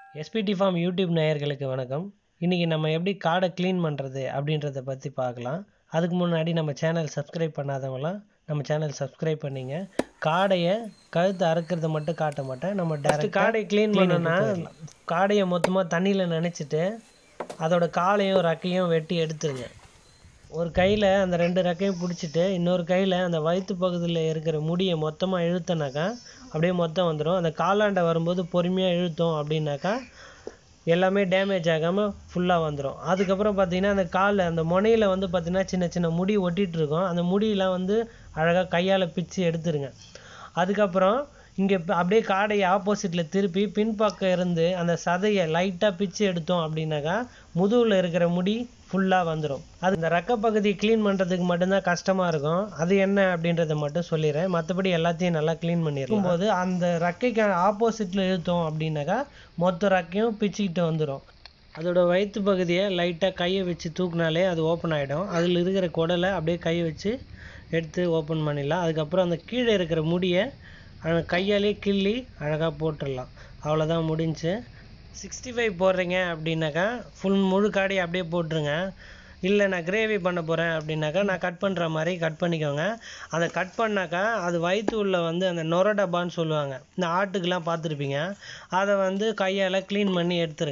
SPD form YouTube நேயர்களுக்கு வணக்கம் இன்றைக்கி நம்ம எப்படி காடை க்ளீன் பண்ணுறது அப்படின்றத பற்றி பார்க்கலாம் அதுக்கு முன்னாடி நம்ம சேனல் சப்ஸ்கிரைப் பண்ணாதவங்களாம் நம்ம சேனல் சப்ஸ்கிரைப் பண்ணிங்க காடையை கழுத்து அறுக்கிறத மட்டும் காட்ட மாட்டேன் நம்ம டேரக்ட் காடை க்ளீன் பண்ணோன்னா காடையை மொத்தமாக தண்ணியில் நினச்சிட்டு அதோட காலையும் ரக்கையும் வெட்டி எடுத்துருங்க ஒரு கையில் அந்த ரெண்டு ரெக்கையும் பிடிச்சிட்டு இன்னொரு கையில் அந்த வயிற்று பகுதியில் இருக்கிற முடியை மொத்தமாக இழுத்தனாக்கா அப்படியே மொத்தம் வந்துடும் அந்த காலாண்டை வரும்போது பொறுமையாக இழுத்தோம் அப்படின்னாக்கா எல்லாமே டேமேஜ் ஆகாமல் ஃபுல்லாக வந்துடும் அதுக்கப்புறம் பார்த்தீங்கன்னா அந்த காலில் அந்த முனையில் வந்து பார்த்திங்கன்னா சின்ன சின்ன முடி ஒட்டிகிட்டு இருக்கும் அந்த முடியெலாம் வந்து அழகாக கையால் பிச்சு எடுத்துருங்க அதுக்கப்புறம் இங்கே அப்படியே காடையை ஆப்போசிட்டில் திருப்பி பின்பக்கம் இருந்து அந்த சதையை லைட்டாக பிச்சு எடுத்தோம் அப்படின்னாக்கா முதுகில் இருக்கிற முடி ஃபுல்லாக வந்துடும் அது இந்த ரெக்க பகுதியை க்ளீன் பண்ணுறதுக்கு மட்டும்தான் கஷ்டமாக இருக்கும் அது என்ன அப்படின்றத மட்டும் சொல்லிடுறேன் மற்றபடி எல்லாத்தையும் நல்லா க்ளீன் பண்ணிடலாம் போது அந்த ரெக்கைக்கு ஆப்போசிட்டில் இழுத்தோம் அப்படின்னாக்கா மொத்த ரெக்கையும் பிச்சுக்கிட்டு வந்துடும் அதோட வயிற்று பகுதியை லைட்டாக கையை வச்சு தூக்குனாலே அது ஓப்பன் ஆகிடும் அதில் இருக்கிற குடலை அப்படியே கையை வச்சு எடுத்து ஓப்பன் பண்ணிடலாம் அதுக்கப்புறம் அந்த கீழே இருக்கிற முடியை அந்த கையாலே கிள்ளி அழகாக போட்டுடலாம் அவ்வளோதான் முடிஞ்சு சிக்ஸ்டி ஃபைவ் போடுறீங்க அப்படின்னாக்கா ஃபுல் முழு காடையை அப்படியே போட்டுருங்க இல்லை நான் கிரேவி பண்ண போகிறேன் அப்படின்னாக்கா நான் கட் பண்ணுற மாதிரி கட் பண்ணிக்கோங்க அதை கட் பண்ணாக்கா அது வயிற்று உள்ள வந்து அந்த நொர டப்பான்னு சொல்லுவாங்க இந்த ஆட்டுக்கெலாம் பார்த்துருப்பீங்க அதை வந்து கையால் க்ளீன் பண்ணி எடுத்துருங்க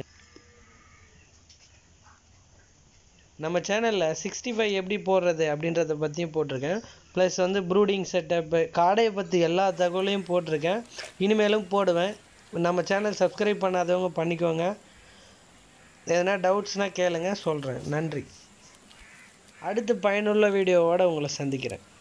நம்ம சேனலில் சிக்ஸ்டி ஃபைவ் எப்படி போடுறது அப்படின்றத பற்றியும் போட்டிருக்கேன் ப்ளஸ் வந்து ப்ரூடிங் செட்டப்பு காடையை பற்றி எல்லா தகவலையும் போட்டிருக்கேன் இனிமேலும் போடுவேன் நம்ம சேனல் சப்ஸ்கிரைப் பண்ணாதவங்க பண்ணிக்கோங்க எதனா டவுட்ஸ்னால் கேளுங்க சொல்கிறேன் நன்றி அடுத்து பயனுள்ள வீடியோவோடு உங்களை சந்திக்கிறேன்